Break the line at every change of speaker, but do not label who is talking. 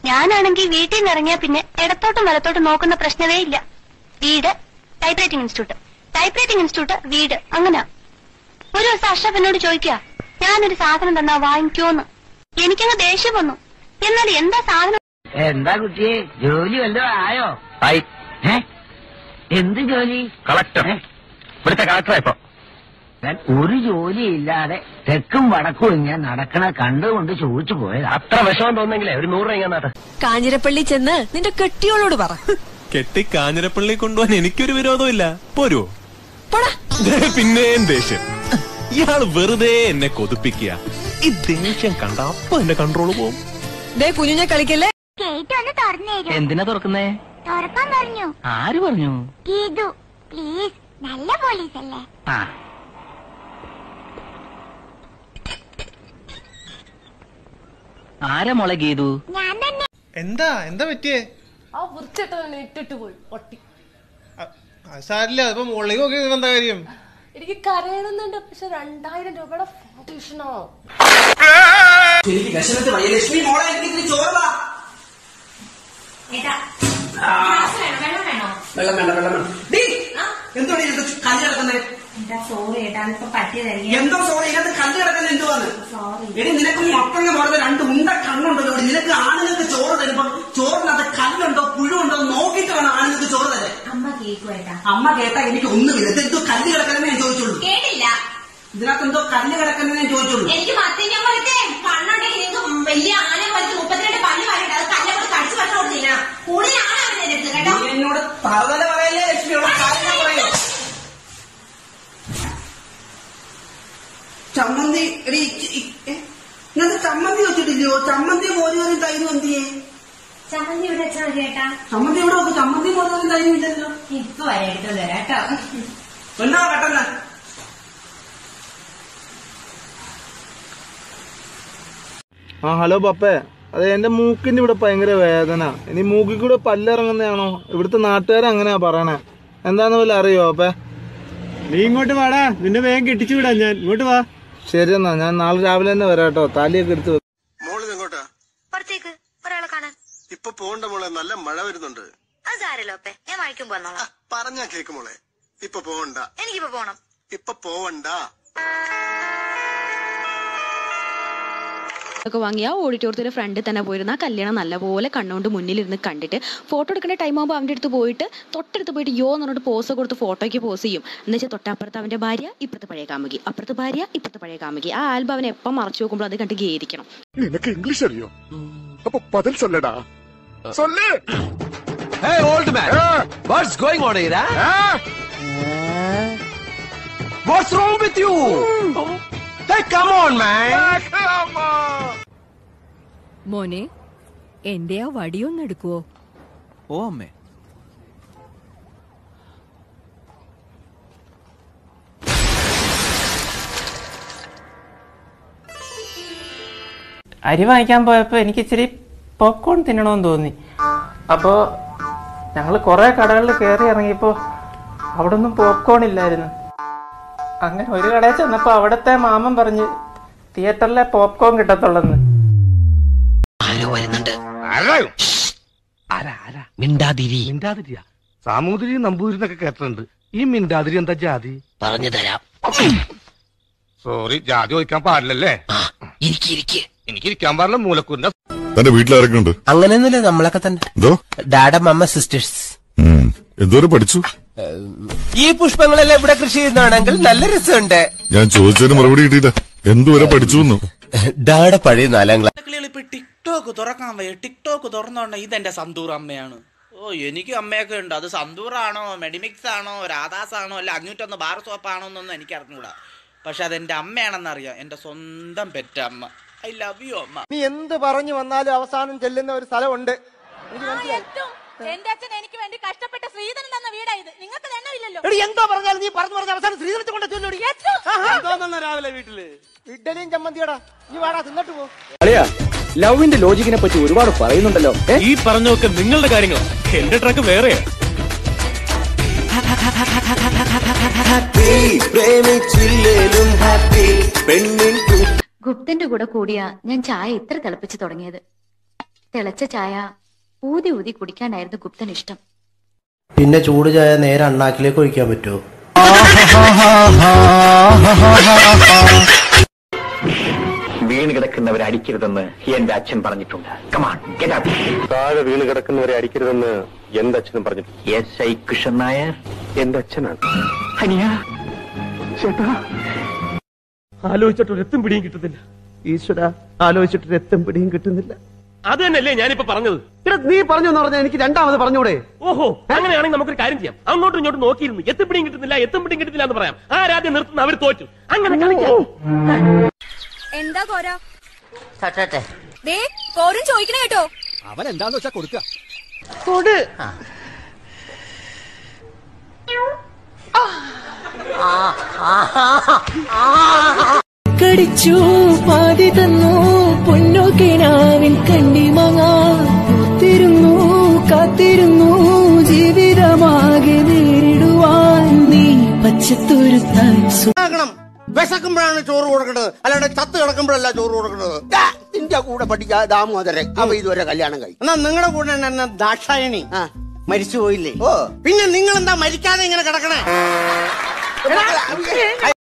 ഞാനാണെങ്കിൽ വീട്ടിൽ നിന്ന് ഇറങ്ങിയ പിന്നെ ഇടത്തോട്ടും വലത്തോട്ടും നോക്കുന്ന പ്രശ്നമേ ഇല്ല വീട് type writing institute type writing institute വീട് അങ്ങനെ ഒരു ദിവസം അഷ്റഫ് എന്നോട് ചോദിക്കുക ഞാനൊരു സാധനം തന്നാ വാങ്ങിക്കോന്ന് എനിക്കങ്ങ് ദേഷ്യം വന്നു എന്നാൽ എന്താ സാധനം
എന്താ കുട്ടിയെ ജോലി വല്ലതും ആയോ
ആയി
ഏ? എന്ത് ജോലി
കളക്ടർ
ഏ?
ഇവിടുത്തെ കളക്ടറാ ഇപ്പൊ
ഞാൻ ഒരു ജോലിയില്ലാതെ തെക്കും വടക്കും ഇങ്ങനെ നടക്കണ കണ്ടുകൊണ്ട് ചോദിച്ചു പോയതാ
അത്ര വിഷമം തോന്നെങ്കിലേ ഒരു നൂറ് രൂപ നാട്ടെ
കാഞ്ഞിരപ്പള്ളി ചെന്ന് നിന്റെ കെട്ടിയോളോട് പറ
കെട്ടി കാഞ്ഞിരപ്പള്ളി കൊണ്ടുപോകാൻ എനിക്കൊരു വിരോധമില്ല പോരുവോ
പോടാ
ദേ പിന്നെയും ദേഷ്യം ഇയാള് വെറുതെ എന്നെ കൊതിപ്പിക്കുക ഈ ദേഷ്യം കണ്ട അപ്പൊ എന്റെ കൺട്രോൾ പോകും
ദേ കുഞ്ഞുഞ്ഞെ കളിക്കല്ലേ
ഗേറ്റ് ഒന്ന് തുറന്നു തരൂ
എന്തിനാ തുറക്കുന്നേ
തുറക്കാൻ പറഞ്ഞു
ആര് പറഞ്ഞു
ഗീതു പ്ലീസ് നല്ല പോലീസ് അല്ലേ
ആ ആരാ മോളെ ഗീതു
ഞാൻ തന്നെ
എന്താ എന്താ പറ്റിയേ
ആ വൃത്തിയിട്ടവനെ ഇട്ടിട്ട് പോയി ഒട്ടി
അ- അത് സാരില്ല അതിപ്പോ മുകളിലേക്ക് നോക്കി എന്താ കാര്യം
എനിക്ക് കരയണമെന്നുണ്ട് പക്ഷെ രണ്ടായിരം രൂപയുടെ ഫൗണ്ടേഷനോ
എനിക്ക് വിഷമത്ത് വയ്യ ലക്ഷ്മി മോളെ എനിക്ക് ഇത്തിരി ചോറ് താ. ആ. വെള്ളം വേണ്ട വെള്ളം വേണ്ട ഡീ, എന്തുവാണ് ഇതിനകത്ത് കല്ല് കിടക്കുന്നത് എന്തോ സോറി ഇതിനകത്ത് കല്ല് കിടക്കുന്നത് എന്തുവാന്ന് എടി നിനക്ക് മക്കളുടെ മോളെ രണ്ട് ഉണ്ട കണ്ണുണ്ടല്ലോ ഇവിടെ. നിനക്ക് ആണുങ്ങൾക്ക് ചോറ് തരുമ്പോ ചോറിനകത്ത് കല്ലുണ്ടോ പുഴുണ്ടോ നോക്കിയിട്ട് വേണം ആണുങ്ങൾക്ക് ചോറ് തരാൻ അമ്മ കേട്ടാ എനിക്ക് ഒന്നുമില്ല ഇത് എന്തോ കല്ല് കിടക്കുന്നേ ഞാൻ ചോദിച്ചുള്ളൂ
കേട്ടില്ല
ഇതിനകത്ത് എന്തോ കല്ല് കിടക്കുന്നേ ഞാൻ ചോദിച്ചുള്ളൂ
എനിക്ക് മത്തിനെ പോലത്തെ കണ്ണുണ്ടെങ്കിൽ നിങ്ങൾക്ക് വലിയ ആന പോലത്തെ മുപ്പത്തിരണ്ട് പല്ല് വരട്ടെ അത് കല്ലെ കൊണ്ട് കടിച്ചു പറ്റ കൊടുത്തില്ല കൂടുതൽ ആണാണ് എന്റെ അടുത്ത് കേട്ടോ
നീ എന്നോട് തറുതല പറയല്ലേ ലക്ഷ്മിയോട് കാര്യം പറയൂ ചമ്മന്തി എടി ഇ- ഇ- ഏ? ഇങ്ങനത്തെ ചമ്മന്തി വെച്ചിട്ടില്ലയോ ചമ്മന്തി മോരുകറി തൈരും എന്തിയേ
ചമ്മന്തി ഇവിടെ വെച്ചാൽ മതി കേട്ടാ
ചമ്മന്തി ഇവിടെ വെക്കും ചമ്മന്തി മോരുകറി തൈരും ഇല്ലല്ലോ
ഇപ്പൊ വരെ എടുത്തു തരാം കേട്ടോ
എന്താ പെട്ടെന്ന്
ആ ഹലോ പപ്പേ അതെ എന്റെ മൂക്കിന്റെ ഇവിടെ ഭയങ്കര വേദന ഇനി മൂക്കിൽ കൂടെ പല്ലിറങ്ങുന്നതാണോ ഇവിടുത്തെ നാട്ടുകാർ അങ്ങനെയാ പറയണേ എന്താന്ന് വല്ല അറിയോ പപ്പേ നീ ഇങ്ങോട്ട് വാടാ നിന്നെ വേഗം കെട്ടിച്ചു വിടാ ഞാൻ ഇങ്ങോട്ട് വാ ശരി എന്നാ ഞാൻ നാളെ രാവിലെ തന്നെ വരാം കേട്ടോ താലിയൊക്കെ എടുത്ത് വെക്ക്.
മോളിത് എങ്ങോട്ടാ
പുറത്തേക്ക് ഒരാളെ കാണാൻ
ഇപ്പൊ പോകണ്ട മോളെ നല്ല മഴ വരുന്നുണ്ട്
അത് സാരല്ലോ അപ്പേ ഞാൻ വായിക്കും പോന്നോളാം
പറഞ്ഞാ കേക്ക് മോളെ ഇപ്പൊ പോവണ്ട
എനിക്കിപ്പോ പോണം
ഇപ്പൊ പോവണ്ട
ഒക്കെ വാങ്ങി ആ ഓഡിറ്റോറിയത്തിന്റെ ഫ്രണ്ടിൽ തന്നെ പോയിരുന്ന ആ കല്യാണം നല്ലപോലെ കണ്ണുകൊണ്ട് മുന്നിലിരുന്ന് കണ്ടിട്ട് ഫോട്ടോ എടുക്കേണ്ട ടൈം ആകുമ്പോൾ അവൻ്റെ അടുത്ത് പോയിട്ട് തൊട്ടടുത്ത് പോയിട്ട് യോ എന്ന് പറഞ്ഞിട്ട് പോസ് കൊടുത്ത് ഫോട്ടോയ്ക്ക് പോസ് ചെയ്യും എന്ന് വെച്ചാൽ തൊട്ടപ്പുറത്ത് അവന്റെ ഭാര്യ ഇപ്പുറത്ത് പഴയ കാമുകി അപ്പുറത്ത് ഭാര്യ ഇപ്പുറത്ത് പഴയ കാമുകി ആ ആൽബം അവൻ എപ്പം മറച്ചു നോക്കുമ്പോൾ അത് കണ്ട് ഗേരിക്കണം
നിനക്ക് ഇംഗ്ലീഷ് അറിയോ അപ്പൊ പതിൽ ചൊല്ലടാ ചൊല്ലേ
Hey, old man. What's going on here? Huh? What's wrong with you? Hey, come on, man.
മോനെ എന്റെ ആ വടിയൊന്ന് എടുക്കുവോ
ഓ അമ്മേ
അരി വാങ്ങിക്കാൻ പോയപ്പോൾ എനിക്ക് ഇച്ചിരി പോപ്കോൺ തിന്നണമെന്ന് തോന്നി അപ്പോൾ ഞങ്ങൾ കുറേ കടകളിൽ കയറി ഇറങ്ങിയപ്പോൾ അവിടെ ഒന്നും പോപ്കോൺ ഇല്ലായിരുന്നു അങ്ങനെ ഒരു കടയിൽ ചെന്നപ്പോൾ അവിടുത്തെ മാമൻ പറഞ്ഞ് തിയേറ്ററിലെ പോപ്കോൺ കിട്ടത്തുള്ളെന്ന്
ആരോ വരുന്നുണ്ട്
മിണ്ടാതിരി മിണ്ടാതിരിയാ സാമൂതിരി നമ്പൂതിരിന്നൊക്കെ കേട്ടിട്ടുണ്ട് ഈ മിണ്ടാതിരി എന്താ ജാതി
പറഞ്ഞു തരാം
സോറി ജാതി ചോദിക്കാൻ പാടില്ലല്ലേ
ഇരിക്കിരിക്കെ
എനിക്ക് ഇരിക്കാൻ പാടില്ല മൂലക്കൂരിന്റെ
തന്റെ വീട്ടിലാരൊക്കെ ഉണ്ട്
അങ്ങനെയൊന്നുമില്ല നമ്മളൊക്കെ തന്നെ
എന്തോ
ഡാഡ മമ്മ സിസ്റ്റേഴ്സ്
എന്തോരം പഠിച്ചു
ഈ പുഷ്പങ്ങളെല്ലാം ഇവിടെ കൃഷി ചെയ്യുന്നതാണെങ്കിൽ നല്ല രസമുണ്ട്
ഞാൻ ചോദിച്ചതിന് മറുപടി കിട്ടിയില്ല എന്തുവരെ പഠിച്ചു എന്നു
ഡാഡ പഴയ നാലാം ക്ലാസ്
ഇപ്പൊ ടിക്ടോക്ക് തുറക്കാൻ വയ്യ ടിക്ടോക്ക് തുറന്നോണ്ട ഇതെന്റെ സന്തൂർ അമ്മയാണ് ഓ എനിക്ക് അമ്മയൊക്കെ ഉണ്ട് അത് സന്തൂറാണോ മെഡിമിക്സ് ആണോ രാധാസ് ആണോ അല്ല അഞ്ഞൂറ്റൊന്ന് ബാർ സോപ്പാണോ എന്നൊന്നും എനിക്ക് അറിഞ്ഞൂടാ പക്ഷെ അതെന്റെ അമ്മയാണെന്നറിയാം എന്റെ സ്വന്തം പെറ്റ അമ്മ ഐ ലവ് യു അമ്മ
നീ എന്ത് പറഞ്ഞു വന്നാലും അവസാനം ചെല്ലുന്ന ഒരു സ്ഥലമുണ്ട്
എന്റെ അച്ഛൻ എനിക്ക് വേണ്ടി കഷ്ടപ്പെട്ട ശ്രീധരൻ തന്ന വീടാ ഇത് നിങ്ങൾക്ക് എണ്ണമില്ലല്ലോ
എടി എന്തോ പറഞ്ഞാലും നീ പറഞ്ഞു പറഞ്ഞ അവസാനം ശ്രീധരത്തെ കൊണ്ട് ചൊല്ലടി രാവിലെ വീട്ടില് ഇഡ്ഡലിയും ചമ്മന്തിയടാ നീ വാടാ തിന്നിട്ട് പോ
ലവിന്റെ ലോജിക്കിനെ പറ്റി ഒരുപാട് പറയുന്നുണ്ടല്ലോ
ഈ പറഞ്ഞൊക്കെ നിങ്ങളുടെ കാര്യങ്ങൾ എന്റെ ട്രക്ക് വേറെയാ
ഗുപ്തന്റെ കൂടെ കൂടിയാ ഞാൻ ചായ ഇത്ര തിളപ്പിച്ച് തുടങ്ങിയത്
തിളച്ച ചായ ഊതി ഊതി കുടിക്കാനായിരുന്നു ഗുപ്തൻ ഇഷ്ടം
പിന്നെ ചൂട് ചായ നേരെ അണ്ണാക്കിലേക്ക് ഒഴിക്കാൻ പറ്റുമോ
വീണ് കിടക്കുന്നവരെ അടിക്കരുതെന്ന് എന്റെ അച്ഛൻ പറഞ്ഞിട്ടുണ്ട് കമാൺ
താഴെ വീണ് കിടക്കുന്നവരെ അടിക്കരുതെന്ന് എന്റെ അച്ഛനും പറഞ്ഞിട്ടുണ്ട്
എസ് ഐ കൃഷ്ണൻ നായർ
എന്റെ അച്ഛനാണ്
ഹനിയ ചേട്ടാ
ആലോചിച്ചിട്ട് രക്തം പിടിയും കിട്ടുന്നില്ല
ഈശ്വര ആലോചിച്ചിട്ട് രക്തം പിടിയും കിട്ടുന്നില്ല
അത് തന്നെയല്ലേ ഞാനിപ്പോ പറഞ്ഞത്
എടാ, നീ പറഞ്ഞു എന്ന് പറഞ്ഞാൽ എനിക്ക് രണ്ടാമത് പറഞ്ഞൂടെ
ഓഹോ അങ്ങനെയാണെങ്കിൽ നമുക്കൊരു കാര്യം ചെയ്യാം അങ്ങോട്ടും ഇങ്ങോട്ടും നോക്കിയിരുന്നു എത്തും പിടിയും കിട്ടുന്നില്ല എത്തും പിടിയും കിട്ടുന്നില്ല എന്ന് പറയാം ആരാദ്യം നിർത്തുന്ന അവർ തോറ്റു അങ്ങനെ കളിക്കാം
എന്താ കോര ദേ കോരും ചോദിക്കണ കേട്ടോ
അവൻ എന്താന്ന് വെച്ചാ കൊടുക്ക
കൊട്
കടിച്ചു പാതി തന്നു പൊന്നോക്കിനാവിൻ കണ്ണിമങ്ങ പൂത്തിരുന്നു കാത്തിരുന്നു ജീവിതമാകെ നേരിടുവാൻ നീ പച്ചത്തുരുത്തായി
ആകണം വിശക്കുമ്പോഴാണ് ചോറ് കൊടുക്കേണ്ടത് അല്ലാണ്ട് ചത്ത് കിടക്കുമ്പോഴല്ല ചോറ് കൊടുക്കേണ്ടത് ദാ, നിന്റെ കൂടെ പഠിച്ച ദാമോദരൻ അവ ഇതുവരെ കല്യാണം കഴി എന്നാ നിങ്ങളുടെ കൂടെ തന്നെ ദാക്ഷായണി മരിച്ചു പോയില്ലേ ഓ പിന്നെ നിങ്ങൾ എന്താ മരിക്കാതെ ഇങ്ങനെ കിടക്കണേ